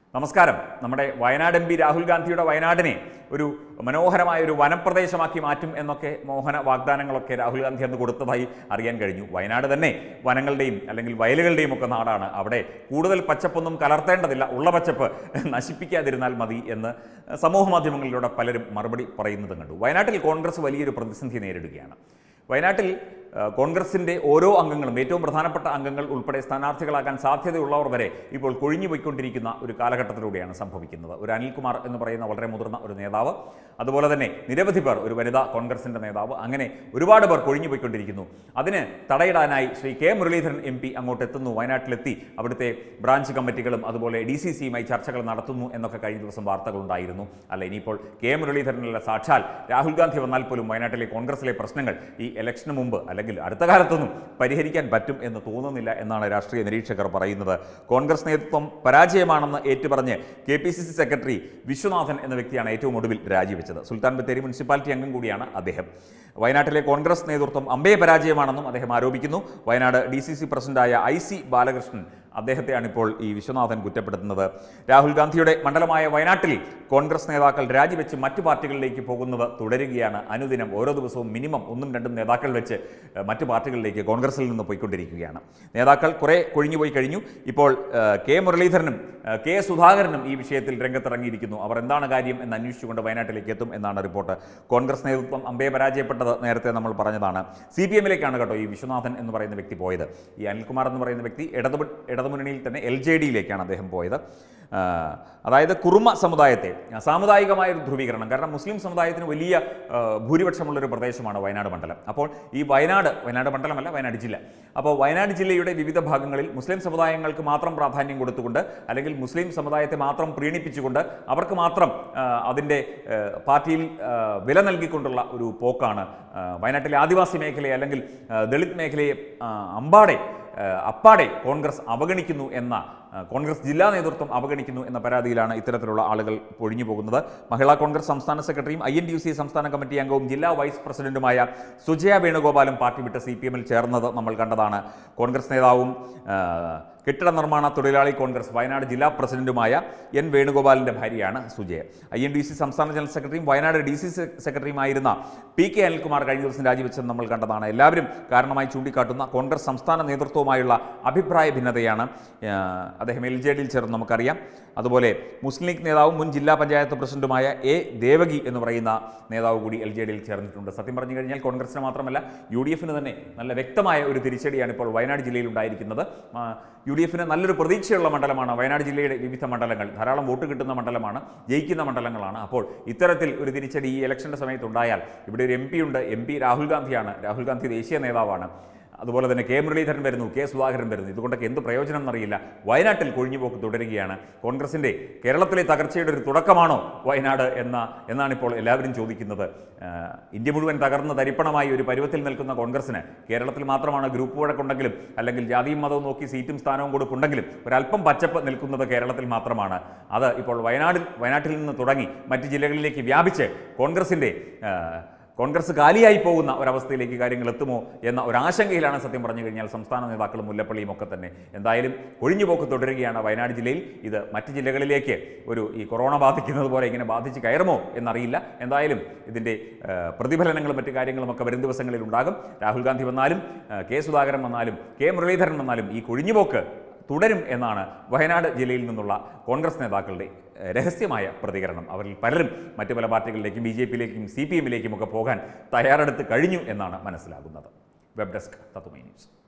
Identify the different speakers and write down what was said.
Speaker 1: നമസ്കാരം നമ്മുടെ Wayanad M P Rahul ഗാന്ധിയുടെ വയനാടിനെ ഒരു മനോഹരമായ ഒരു വനപ്രദേശമാക്കി മാറ്റും എന്നൊക്കെ മോഹന വാഗ്ദാനങ്ങളൊക്കെ രാഹുൽ ഗാന്ധി അന്ന് കൊടുത്തതായി അറിയാൻ കഴിഞ്ഞു വയനാട് തന്നെ വനങ്ങളുടെയും അല്ലെങ്കിൽ വയലുകളുടെയും ഒക്കെ നാടാണ് അവിടെ കൂടുതൽ പച്ചപ്പൊന്നും കലർത്തേണ്ടതില്ല ഉള്ള പച്ചപ്പ് നശിപ്പിക്കാതിരുന്നാൽ മതി എന്ന് സമൂഹ മാധ്യമങ്ങളിലൂടെ പലരും മറുപടി പറയുന്നതും കണ്ടു വയനാട്ടിൽ കോൺഗ്രസ് വലിയൊരു പ്രതിസന്ധി നേരിടുകയാണ് വയനാട്ടിൽ ആ, കോൺഗ്രസിന്റെ ഓരോ അംഗങ്ങളും ഏറ്റവും പ്രധാനപ്പെട്ട അംഗങ്ങൾ ഉൾപ്പെടെ സ്ഥാനാർത്ഥികളാകാൻ സാധ്യതയുള്ളവർ വരെ ഇപ്പോൾ കൊഴിഞ്ഞു പോയിക്കൊണ്ടിരിക്കുന്ന ഒരു കാലഘട്ടത്തിലൂടെയാണ് സംഭവിക്കുന്നത് ഒരു അനിൽകുമാർ എന്ന് പറയുന്ന വളരെ മുതിർന്ന ഒരു നേതാവ് അതുപോലെ തന്നെ നിരവധി പേർ ഒരു വനിതാ കോൺഗ്രസിന്റെ നേതാവ് അങ്ങനെ ഒരുപാട് പേർ കൊഴിഞ്ഞു പോയിക്കൊണ്ടിരിക്കുന്നു അതിന് തടയിടാനായി Shri K Muraleedharan M P അങ്ങോട്ട് എത്തുന്നു വയനാട്ടിലെത്തി അവിടുത്തെ ബ്രാഞ്ച് കമ്മിറ്റികളും അതുപോലെ ഡി സി സിയുമായി ചർച്ചകൾ നടത്തുന്നു എന്നൊക്കെ കഴിഞ്ഞ ദിവസം വാർത്തകളുണ്ടായിരുന്നു അല്ല ഇനിയിപ്പോൾ കെ മുരളീധരനുള്ള സാക്ഷാൽ രാഹുൽ ഗാന്ധി വന്നാൽ പോലും വയനാട്ടിലെ കോൺഗ്രസിലെ പ്രശ്നങ്ങൾ ഈ ഇലക്ഷന് മുമ്പ് അല്ലെങ്കിൽ അടുത്ത കാലത്തൊന്നും പരിഹരിക്കാൻ പറ്റും എന്ന് തോന്നുന്നില്ല എന്നാണ് രാഷ്ട്രീയ നിരീക്ഷകർ പറയുന്നത് കോൺഗ്രസ് നേതൃത്വം പരാജയമാണെന്ന് ഏറ്റുപറഞ്ഞ് K P C C secretary Viswanathan എന്ന വ്യക്തിയാണ് ഏറ്റവും ഒടുവിൽ രാജിവെച്ചത് സുൽത്താൻ ബത്തേരി മുനിസിപ്പാലിറ്റി അംഗം കൂടിയാണ് അദ്ദേഹം വയനാട്ടിലെ കോൺഗ്രസ് നേതൃത്വം അമ്പയെ പരാജയമാണെന്നും അദ്ദേഹം ആരോപിക്കുന്നു വയനാട് ഡി സി സി പ്രസിഡന്റായ ഐ സി ബാലകൃഷ്ണൻ അദ്ദേഹത്തെയാണ് ഇപ്പോൾ ഈ വിശ്വനാഥൻ കുറ്റപ്പെടുത്തുന്നത് രാഹുൽ ഗാന്ധിയുടെ മണ്ഡലമായ വയനാട്ടിൽ കോൺഗ്രസ് നേതാക്കൾ രാജിവെച്ച് മറ്റു പാർട്ടികളിലേക്ക് പോകുന്നത് തുടരുകയാണ് അനുദിനം ഓരോ ദിവസവും മിനിമം ഒന്നും രണ്ടും നേതാക്കൾ വെച്ച് ഏഹ്, മറ്റു പാർട്ടികളിലേക്ക് കോൺഗ്രസിൽ നിന്ന് പോയിക്കൊണ്ടിരിക്കുകയാണ് നേതാക്കൾ കുറെ കൊഴിഞ്ഞുപോയി കഴിഞ്ഞു ഇപ്പോൾ ഏഹ്, കെ മുരളീധരനും ഏഹ്, കെ സുധാകരനും ഈ വിഷയത്തിൽ രംഗത്തിറങ്ങിയിരിക്കുന്നു അവർ എന്താണ് കാര്യം എന്ന് അന്വേഷിച്ചുകൊണ്ട് വയനാട്ടിലേക്ക് എത്തും എന്നാണ് റിപ്പോർട്ട് കോൺഗ്രസ് നേതൃത്വം അമ്പയെ പരാജയപ്പെട്ടത് നേരത്തെ നമ്മൾ പറഞ്ഞതാണ് സി പി എമ്മിലേക്കാണ് കേട്ടോ ഈ വിശ്വനാഥൻ എന്ന് പറയുന്ന വ്യക്തി പോയത് ഈ അനിൽകുമാർ എന്ന് പറയുന്ന വ്യക്തി ഇടതു ഇടതുമുന്നണിയിൽ തന്നെ എൽ ജെ ഡിയിലേക്കാണ് അദ്ദേഹം പോയത് ആ, അതായത് കുറുമ സമുദായത്തെ ആ, സാമുദായികമായ ഒരു ധ്രുവീകരണം കാരണം മുസ്ലിം സമുദായത്തിന് വലിയ ആ, ഭൂരിപക്ഷമുള്ളൊരു പ്രദേശമാണ് വയനാട് മണ്ഡലം അപ്പോൾ ഈ വയനാട് വയനാട് മണ്ഡലമല്ല വയനാട് ജില്ല അപ്പോൾ വയനാട് ജില്ലയുടെ വിവിധ ഭാഗങ്ങളിൽ മുസ്ലിം സമുദായങ്ങൾക്ക് മാത്രം പ്രാധാന്യം കൊടുത്തുകൊണ്ട് അല്ലെങ്കിൽ മുസ്ലിം സമുദായത്തെ മാത്രം പ്രീണിപ്പിച്ചുകൊണ്ട് അവർക്ക് മാത്രം ആ, അതിൻ്റെ ആ, പാർട്ടിയിൽ ആ, വില നൽകിക്കൊണ്ടുള്ള ഒരു പോക്കാണ് ആ, വയനാട്ടിലെ ആദിവാസി മേഖലയെ അല്ലെങ്കിൽ ആ, ദളിത് മേഖലയെ ആ, അമ്പാടെ ആ, അപ്പാടെ കോൺഗ്രസ് അവഗണിക്കുന്നു എന്ന ആ, കോൺഗ്രസ് ജില്ലാ നേതൃത്വം അവഗണിക്കുന്നു എന്ന പരാതിയിലാണ് ഇത്തരത്തിലുള്ള ആളുകൾ പൊഴിഞ്ഞു പോകുന്നത് മഹിളാ കോൺഗ്രസ് സംസ്ഥാന സെക്രട്ടറിയും I N D U C സംസ്ഥാന കമ്മിറ്റി അംഗവും ജില്ലാ വൈസ് പ്രസിഡന്റുമായ സുജയ വേണുഗോപാലും പാർട്ടി വിട്ട് സി പി എമ്മിൽ ചേർന്നത് നമ്മൾ കണ്ടതാണ് കോൺഗ്രസ് നേതാവും ആ, കെട്ടിട നിർമ്മാണ തൊഴിലാളി കോൺഗ്രസ് വയനാട് ജില്ലാ പ്രസിഡന്റുമായ എൻ വേണുഗോപാലിന്റെ ഭാര്യയാണ് Sujaya I N D C സംസ്ഥാന ജനറൽ സെക്രട്ടറിയും വയനാട് ഡി സി സി സെക്രട്ടറിയുമായിരുന്ന പി കെ അനിൽകുമാർ കഴിഞ്ഞ ദിവസം രാജിവെച്ചത് നമ്മൾ കണ്ടതാണ് എല്ലാവരും കാരണമായി ചൂണ്ടിക്കാട്ടുന്ന കോൺഗ്രസ് സംസ്ഥാന നേതൃത്വവുമായുള്ള അഭിപ്രായ ഭിന്നതയാണ് ആ, അദ്ദേഹം എൽ ജെ ഡിയിൽ ചേർന്ന് നമുക്കറിയാം അതുപോലെ മുസ്ലിം ലീഗ് നേതാവും മുൻ ജില്ലാ പഞ്ചായത്ത് പ്രസിഡന്റുമായ എ ദേവകി എന്ന് പറയുന്ന നേതാവ് കൂടി എൽ ജെ ഡിയിൽ ചേർന്നിട്ടുണ്ട് സത്യം പറഞ്ഞു കഴിഞ്ഞാൽ കോൺഗ്രസിന് മാത്രമല്ല യു ഡി എഫിന് തന്നെ നല്ല വ്യക്തമായ ഒരു തിരിച്ചടിയാണ് ഇപ്പോൾ വയനാട് ജില്ലയിൽ ഉണ്ടായിരിക്കുന്നത് ആ, യു ഡി എഫിന് നല്ലൊരു പ്രതീക്ഷയുള്ള മണ്ഡലമാണ് വയനാട് ജില്ലയുടെ വിവിധ മണ്ഡലങ്ങൾ ധാരാളം വോട്ട് കിട്ടുന്ന മണ്ഡലമാണ് ജയിക്കുന്ന മണ്ഡലങ്ങളാണ് അപ്പോൾ ഇത്തരത്തിൽ ഒരു തിരിച്ചടി ഈ ഇലക്ഷൻ്റെ സമയത്ത് ഉണ്ടായാൽ ഇവിടെ ഒരു എം പി ഉണ്ട് എം പി രാഹുൽ ഗാന്ധിയാണ് രാഹുൽ ഗാന്ധി ദേശീയ നേതാവാണ് അതുപോലെ തന്നെ കെ മുരളീധരൻ വരുന്നു കെ സുധാകരൻ വരുന്നു ഇതുകൊണ്ടൊക്കെ എന്ത് പ്രയോജനം എന്നറിയില്ല വയനാട്ടിൽ കൊഴിഞ്ഞുപോക്ക് തുടരുകയാണ് കോൺഗ്രസിൻ്റെ കേരളത്തിലെ തകർച്ചയുടെ ഒരു തുടക്കമാണോ വയനാട് എന്ന എന്നാണ് ഇപ്പോൾ എല്ലാവരും ചോദിക്കുന്നത് ആഹ് ഇന്ത്യ മുഴുവൻ തകർന്ന് തരിപ്പണമായി ഒരു പരുവത്തിൽ നിൽക്കുന്ന കോൺഗ്രസിന് കേരളത്തിൽ മാത്രമാണ് ഗ്രൂപ്പ് വഴക്കുണ്ടെങ്കിലും അല്ലെങ്കിൽ ജാതിയും മതവും നോക്കി സീറ്റും സ്ഥാനവും കൊടുക്കുണ്ടെങ്കിലും ഒരല്പം പച്ചപ്പ് നിൽക്കുന്നത് കേരളത്തിൽ മാത്രമാണ് അത് ഇപ്പോൾ വയനാടിൽ വയനാട്ടിൽ നിന്ന് തുടങ്ങി മറ്റ് ജില്ലകളിലേക്ക് വ്യാപിച്ച് കോൺഗ്രസിൻ്റെ ആഹ് കോൺഗ്രസ് കാലിയായി പോകുന്ന ഒരവസ്ഥയിലേക്ക് കാര്യങ്ങൾ എത്തുമോ എന്ന ഒരാശങ്കയിലാണ് സത്യം പറഞ്ഞു കഴിഞ്ഞാൽ സംസ്ഥാന നേതാക്കളും മുല്ലപ്പള്ളിയും ഒക്കെ തന്നെ എന്തായാലും ഒഴിഞ്ഞുപോക്ക് തുടരുകയാണ് വയനാട് ജില്ലയിൽ ഇത് മറ്റ് ജില്ലകളിലേക്ക് ഒരു ഈ കൊറോണ ബാധിക്കുന്നത് പോലെ ഇങ്ങനെ ബാധിച്ച് കയറുമോ എന്നറിയില്ല എന്തായാലും ഇതിൻ്റെ ആ, പ്രതിഫലനങ്ങളും മറ്റു കാര്യങ്ങളും ഒക്കെ വരും ദിവസങ്ങളിൽ ഉണ്ടാകും രാഹുൽ ഗാന്ധി വന്നാലും ആ, കെ സുധാകരൻ വന്നാലും കെ മുരളീധരൻ വന്നാലും ഈ കൊഴിഞ്ഞുപോക്ക് തുടരും എന്നാണ് വയനാട് ജില്ലയിൽ നിന്നുള്ള കോൺഗ്രസ് നേതാക്കളുടെ ഏഹ്, രഹസ്യമായ പ്രതികരണം അവരിൽ പലരും മറ്റു പല പാർട്ടികളിലേക്കും ബി ജെ പിയിലേക്കും സി പി എമ്മിലേക്കും ഒക്കെ പോകാൻ തയ്യാറെടുത്ത് കഴിഞ്ഞു എന്നാണ് മനസ്സിലാകുന്നത് വെബ് ഡെസ്ക് തത്തുമൈ ന്യൂസ്